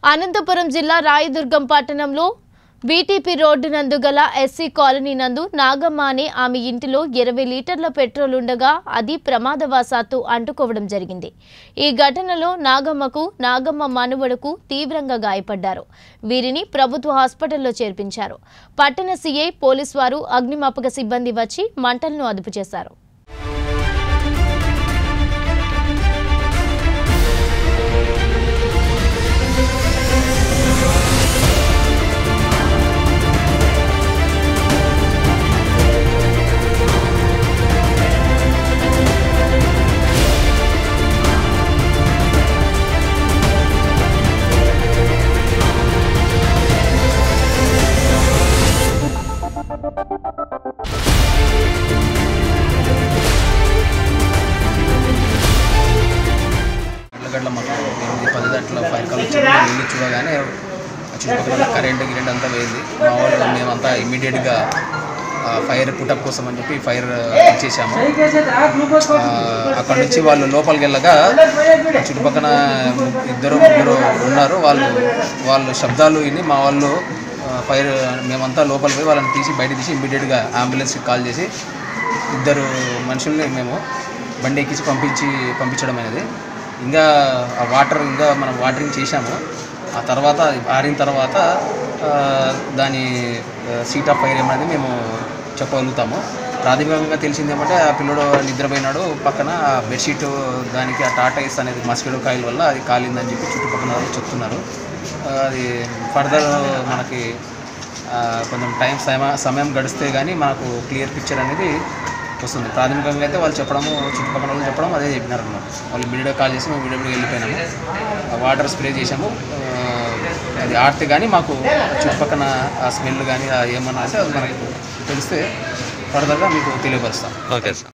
అనంతపురం జిల్లా రాయదుర్గం పట్టణంలో వీటీపీ రోడ్డు నందు గల ఎస్సీ కాలనీ నందు నాగమ్మ అనే ఆమె ఇంటిలో ఇరవై లీటర్ల పెట్రోల్ ఉండగా అది ప్రమాదవశాత్తు అంటుకోవడం జరిగింది ఈ ఘటనలో నాగమ్మకు నాగమ్మ మనువడకు తీవ్రంగా గాయపడ్డారు వీరిని ప్రభుత్వ హాస్పిటల్లో చేర్పించారు పట్టణ సీఐ పోలీస్ వారు అగ్నిమాపక సిబ్బంది వచ్చి మంటలను అదుపు చేశారు గంటల మాకు ఎనిమిది పది గంటల ఫైర్ కాల్ వచ్చింది మేము వెళ్ళి చూడగానే చుట్టుపక్కల కరెంట్ గిరెంట్ అంతా పోయింది మా వాళ్ళు మేమంతా ఇమ్మీడియట్గా ఫైర్ పుటప్ కోసం అని చెప్పి ఫైర్ ఇచ్చేసాము ఆ, అక్కడ నుంచి వాళ్ళు లోపలికి వెళ్ళగా చుట్టుపక్కల ఇద్దరు ముగ్గురు ఉన్నారు వాళ్ళు వాళ్ళు శబ్దాలు విని మా వాళ్ళు ఆ, ఫైర్ మేమంతా లోపలికి పోయి వాళ్ళని తీసి బయట తీసి ఇమ్మీడియట్గా అంబులెన్స్కి కాల్ చేసి ఇద్దరు మనుషుల్ని మేము బండి ఎక్కించి పంపించి పంపించడం అనేది ఇంకా ఆ వాటర్ ఇంకా మనం వాటరింగ్ చేశాము ఆ తర్వాత అది ఆరిన తర్వాత ఆ, దాని సీట్ ఆఫ్ ఫైర్ ఏమనేది మేము చెప్పగలుగుతాము ప్రాథమికంగా తెలిసింది ఏమంటే ఆ పిల్లడు నిద్రపోయినాడు పక్కన ఆ బెడ్షీట్ దానికి ఆ టాటాయిస్ అనేది మస్కిటో కాయిల్ వల్ల అది కాలిందని చెప్పి చుట్టుపక్కల వాళ్ళు చెప్తున్నారు ఆ, అది ఫర్దర్ మనకి ఆ, కొంచెం టైం సమయం సమయం గడిస్తే కానీ మనకు క్లియర్ పిక్చర్ అనేది వస్తుంది ప్రాథమికంగా అయితే వాళ్ళు చెప్పడము చుట్టుపక్కల వాళ్ళు చెప్పడం అదే చెప్పినారు అన్నమాట వాళ్ళు వీడియో కాల్ చేసి మేము వీడియో వెళ్ళిపోయినాము ఆ వాటర్ స్ప్రే చేసాము ఆ, అది ఆడితే కానీ మాకు చుట్టుపక్కల ఆ స్మెల్ కానీ ఏమన్నా అంటే అది మనకు తెలిస్తే ఫర్దర్గా మీకు తెలియపరుస్తాం ఓకే సార్